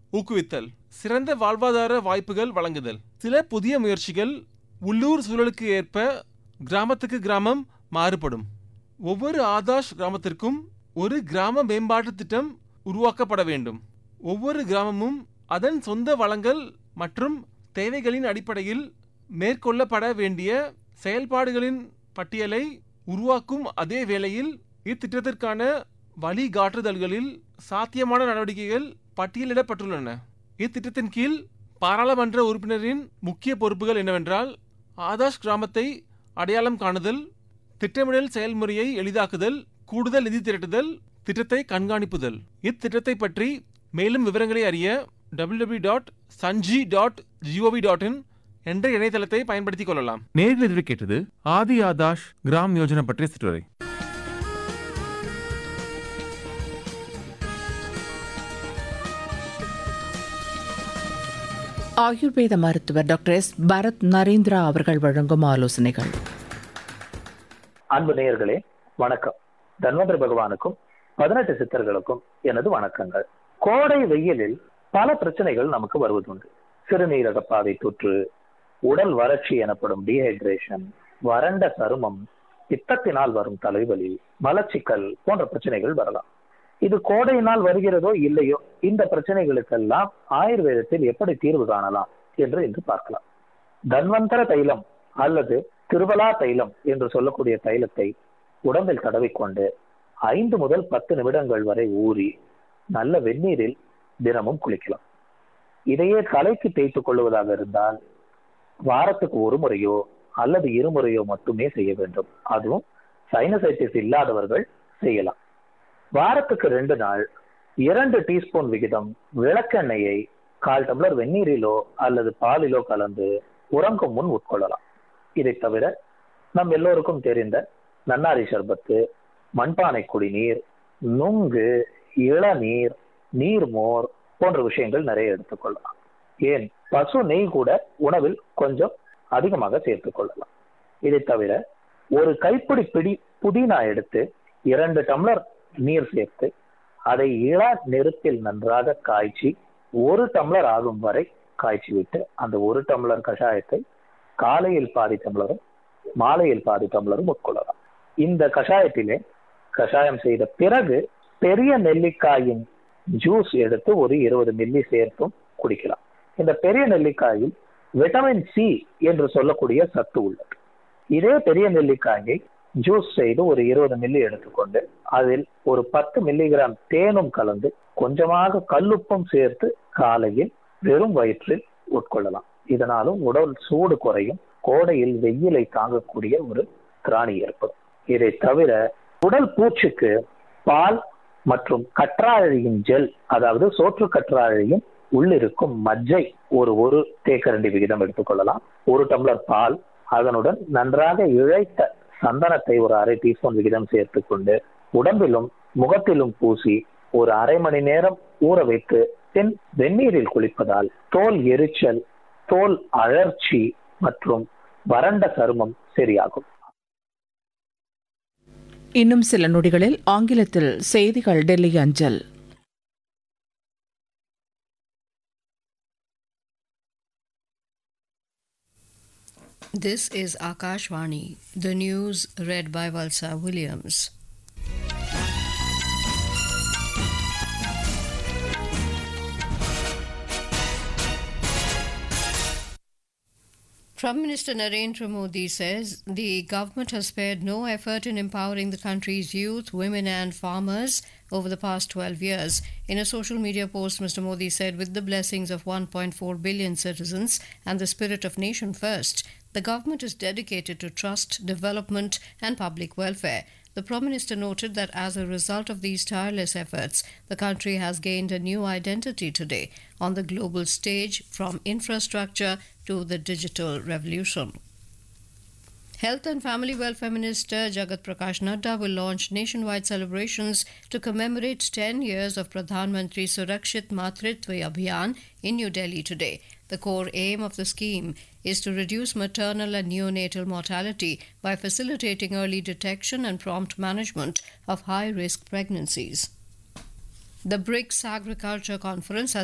ஊக்குவித்தல் சிறந்த வாழ்வாதார வாய்ப்புகள் வழங்குதல் சில புதிய முயற்சிகள் உள்ளூர் சூழலுக்கு ஏற்ப கிராமத்துக்கு கிராமம் மாறுபடும் ஒவ்வொரு ஆதாஷ் கிராமத்திற்கும் ஒரு கிராம மேம்பாட்டு திட்டம் உருவாக்கப்பட வேண்டும் ஒவ்வொரு கிராமமும் அதன் சொந்த வளங்கள் மற்றும் தேவைகளின் அடிப்படையில் மேற்கொள்ளப்பட வேண்டிய செயல்பாடுகளின் பட்டியலை உருவாக்கும் அதே வேளையில் இத்திட்டத்திற்கான வழிகாட்டுதல்களில் சாத்தியமான நடவடிக்கைகள் பட்டியலிடப்பட்டுள்ளன இத்திட்டத்தின் கீழ் பாராளுமன்ற உறுப்பினரின் முக்கிய பொறுப்புகள் என்னவென்றால் ஆதாஷ் கிராமத்தை அடையாளம் காணுதல் திட்டமிடல் செயல்முறையை எளிதாக்குதல் கூடுதல் நிதி திரட்டுதல் திட்டத்தை கண்காணிப்புதல் இத்திட்டத்தை பற்றி மேலும் விவரங்களை அறிய W dot Sanchi dot G O V dot in என்ற இணையதளத்தை பயன்படுத்திக் கொள்ளலாம் நேரில் இதுவரை கேட்டது ஆதி ஆதாஷ் கிராம் யோஜனா பற்றிய சிற்றுரை ஆயுர்வேத மருத்துவர் டாக்டர் எஸ் பரத் நரேந்திரா அவர்கள் வழங்கும் ஆலோசனைகள் அன்பு நேயர்களே வணக்கம் தன்வந்திர பகவானுக்கும் பதினெட்டு சித்தர்களுக்கும் எனது வணக்கங்கள் கோடை வெயிலில் பல பிரச்சனைகள் நமக்கு வருவதுண்டு சிறுநீரக பாதை தொற்று உடல் வறட்சி எனப்படும் டீஹைட்ரேஷன் வறண்ட சருமம் பித்தத்தினால் வரும் தலைவலி மலச்சிக்கல் போன்ற பிரச்சனைகள் வரலாம் இது கோடையினால் வருகிறதோ இல்லையோ இந்த பிரச்சனைகளுக்கெல்லாம் ஆயுர்வேதத்தில் எப்படி தீர்வு காணலாம் என்று இன்று பார்க்கலாம் தன்வந்தர தைலம் அல்லது திருவலா தைலம் என்று சொல்லக்கூடிய தைலத்தை உடம்பில் தடவிக்கொண்டு ஐந்து முதல் பத்து நிமிடங்கள் வரை ஊறி நல்ல வெந்நீரில் தினமும் குளிக்கலாம் இதையே தலைக்கு தேய்த்துக் கொள்வதாக இருந்தால் வாரத்துக்கு ஒரு முறையோ அல்லது இருமுறையோ மட்டுமே செய்ய வேண்டும் அதுவும் சைனசைட்டிஸ் இல்லாதவர்கள் செய்யலாம் வாரத்துக்கு ரெண்டு நாள் இரண்டு டீஸ்பூன் விகிதம் விளக்கெண்ணெயை கால் டம்ளர் வெந்நீரிலோ அல்லது பாலிலோ கலந்து உறங்கும் முன் உட்கொள்ளலாம் இதை தவிர நம் எல்லோருக்கும் தெரிந்த நன்னாரி சர்பத்து மண்பானை குடிநீர் நுங்கு இளநீர் நீர்மோர் போன்ற விஷயங்கள் நிறைய எடுத்துக்கொள்ளலாம் ஏன் பசு நெய் கூட உணவில் கொஞ்சம் அதிகமாக சேர்த்துக் கொள்ளலாம் இதை தவிர ஒரு கைப்பிடி பிடி புதினா எடுத்து இரண்டு டம்ளர் நீர் சேர்த்து அதை இள நெருப்பில் நன்றாக காய்ச்சி ஒரு டம்ளர் ஆகும் வரை காய்ச்சி விட்டு அந்த ஒரு டம்ளர் கஷாயத்தை காலையில் பாதி டம்ளரும் மாலையில் பாதி டம்ளரும் உட்கொள்ளலாம் இந்த கஷாயத்திலே கஷாயம் செய்த பிறகு பெரிய நெல்லிக்காயின் ஜூஸ் எடுத்து ஒரு இருபது மில்லி சேர்த்தும் குடிக்கலாம் இந்த பெரிய நெல்லிக்காயில் விட்டமின் சி என்று சொல்லக்கூடிய சத்து உள்ளது இதே பெரிய நெல்லிக்காயை ஜூஸ் செய்து ஒரு இருபது மில்லி எடுத்துக்கொண்டு அதில் ஒரு பத்து மில்லிகிராம் தேனும் கலந்து கொஞ்சமாக கல்லுப்பும் சேர்த்து காலையில் வெறும் வயிற்றில் உட்கொள்ளலாம் இதனாலும் உடல் சூடு குறையும் கோடையில் வெயிலை தாங்கக்கூடிய ஒரு திராணி ஏற்படும் இதை தவிர உடல் பூச்சுக்கு பால் மற்றும் கற்றாழையின் ஜெல் அதாவது சோற்று கற்றாழையின் உள்ளிருக்கும் மஜ்ஜை ஒரு ஒரு தேக்கரண்டி விகிதம் எடுத்துக்கொள்ளலாம் ஒரு டம்ளர் பால் அதனுடன் நன்றாக இழைத்த சந்தனத்தை ஒரு அரை டீஸ்பூன் விகிதம் சேர்த்து கொண்டு உடம்பிலும் முகத்திலும் பூசி ஒரு அரை மணி நேரம் ஊற வைத்து பின் வெந்நீரில் குளிப்பதால் தோல் எரிச்சல் தோல் அழற்சி மற்றும் வறண்ட சருமம் சரியாகும் இன்னும் சில நொடிகளில் ஆங்கிலத்தில் செய்திகள் டெல்லி அஞ்சல் This is Akashvani, the news read by Valsa Williams. Prime Minister Narendra Modi says the government has spared no effort in empowering the country's youth, women, and farmers over the past 12 years. In a social media post, Mr. Modi said, with the blessings of 1.4 billion citizens and the spirit of nation first, the government is dedicated to trust, development, and public welfare. The Prime Minister noted that as a result of these tireless efforts, the country has gained a new identity today on the global stage from infrastructure to the digital revolution. Health and Family Welfare Minister Jagat Prakash Nadda will launch nationwide celebrations to commemorate 10 years of Pradhan Mantri Surakshit Matritva Abhiyan in New Delhi today. The core aim of the scheme is to reduce maternal and neonatal mortality by facilitating early detection and prompt management of high risk pregnancies. The BRICS Agriculture Conference has